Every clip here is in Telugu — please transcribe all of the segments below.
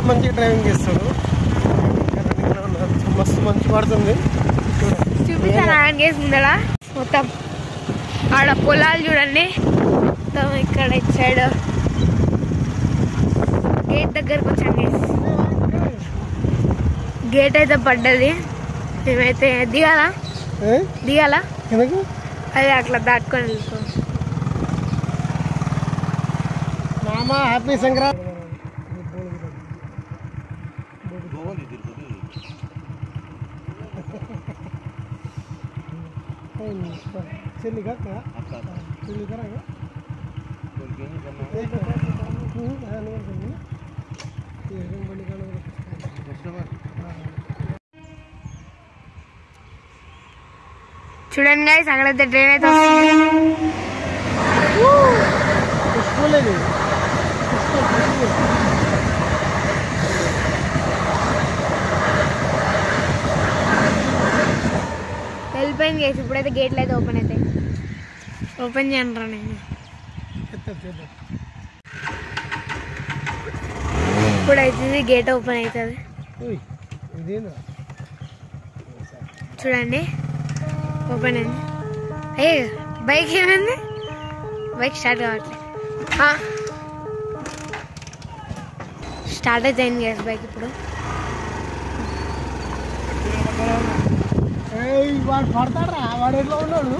మంచిగా డ్రైవింగ్ చేస్తాడు ఇంకా running లో ఉన్నాడు. మస్తు మంచి పడుతుంది చూపిస్తాను ఆయన గేస్ ముందర మొత్తం ఆడ పొలాలు చూడండి మొత్తం ఇక్కడ ఇటు సైడ్ గేట్ దగ్గరకు వచ్చాం గేస్ గేట్ అయితే పడ్డది మేమైతే దిగాలా ఏ? దిగాలా ఎందుకు అది అట్లా దాటుకొని వెళ్తాం మామ హ్యాపీ సంక్రాంతి చెల్లి కాక చెల్లి కరాగా చూడండి guys అక్కడైతే ట్రైన్ అయితే వస్తుంది పుష్పలేదు వెళ్ళిపోయింది గేస్ ఇప్పుడైతే గేట్లు అయితే ఓపెన్ అవుతాయి ఓపెన్ చేయను రా నేను ఇప్పుడైతే ఇది గేట్ ఓపెన్ అవుతుంది ఇదేందా చూడండి ఓపెన్ అయింది అయ్యే బైక్ ఏమైంది బైక్ స్టార్ట్ కావట్లేదు ఆ. స్టార్ట్ అయితే అయింది గ్యాస్ బైక్ ఇప్పుడు ఏయ్, వాడు పడతాడా వాడు ఎట్లా ఉన్నాడు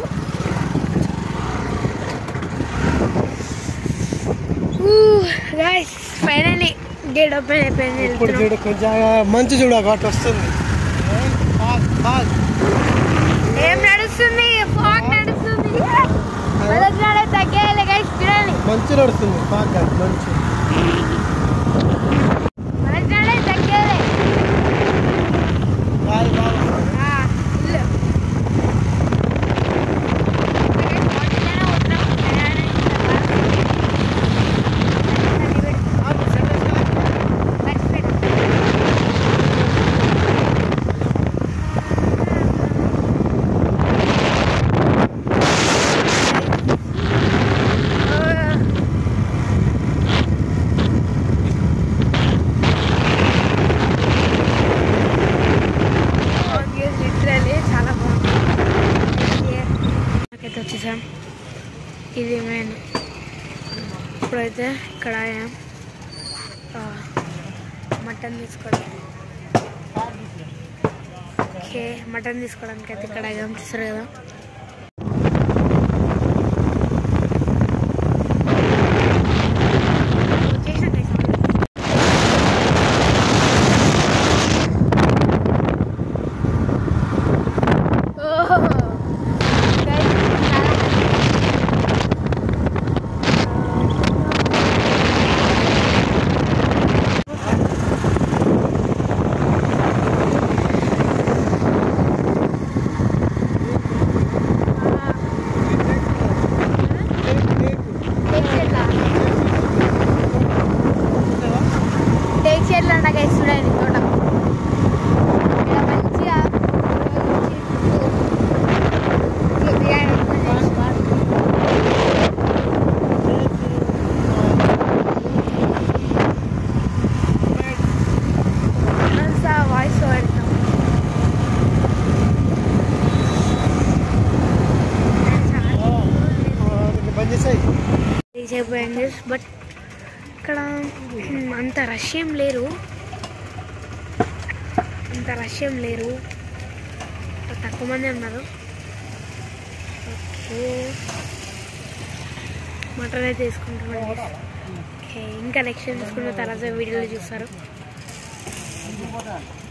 గాయస్ ఫైనల్లీ గేట్ ఓపెన్ అయిపోయింది ఇప్పుడు వెళ్తున్నాం. చూడు కొంచెం మంచి చూడు అటు వస్తుంది ఫాగ్, ఫాగ్. ఏం నడుస్తుంది ఫాగ్ నడుస్తుంది మొదటి నాడే తగ్గేయాలి గైస్ చూడండి మంచి నడుస్తుంది ఫాగ్ కాదు, మంచి మొదటి నాడే తగ్గేయాలి గాలి బాగా వస్తుంది. ఆ, ఇల్లు. ఓకే, ఫార్టీలోనే ఉంటున్నాం. ప్రయాణం మర్చిపోయినా. లిటరలీ చాలా బాగుంది నాకైతే వచ్చేసాం ఇది మెయిన్ ఇప్పుడైతే ఇక్కడ ఆగాం. ఆ, మటన్ తీసుకోవడం ఓకే మటన్ తీసుకోవడానికి అయితే ఇక్కడ ఆగాం చూసారు కదా చేసిన guys already. ఓహో Guys, చాలా టేక్ షేర్లు అంట గైస్ చూడండి తోట ఇలా మంచిగా మంచిగా బిర్యానీ పెట్టుకొని అంతా వాయిస్ పెడతాం బంద్ చేసాయి రీచ్ అయిపోయింది బట్ ఇక్కడ మ్, అంత రష్ ఏం లేరు అంత రష్ ఏం లేరు ఇక్కడ తక్కువ మంది ఉన్నారు ఓకే మటన్ అయితే తీసుకుంటున్నాం ఓకే ఇంకా నెక్స్ట్ తీసుకున్న తర్వాత వీడియోలో చూస్తారు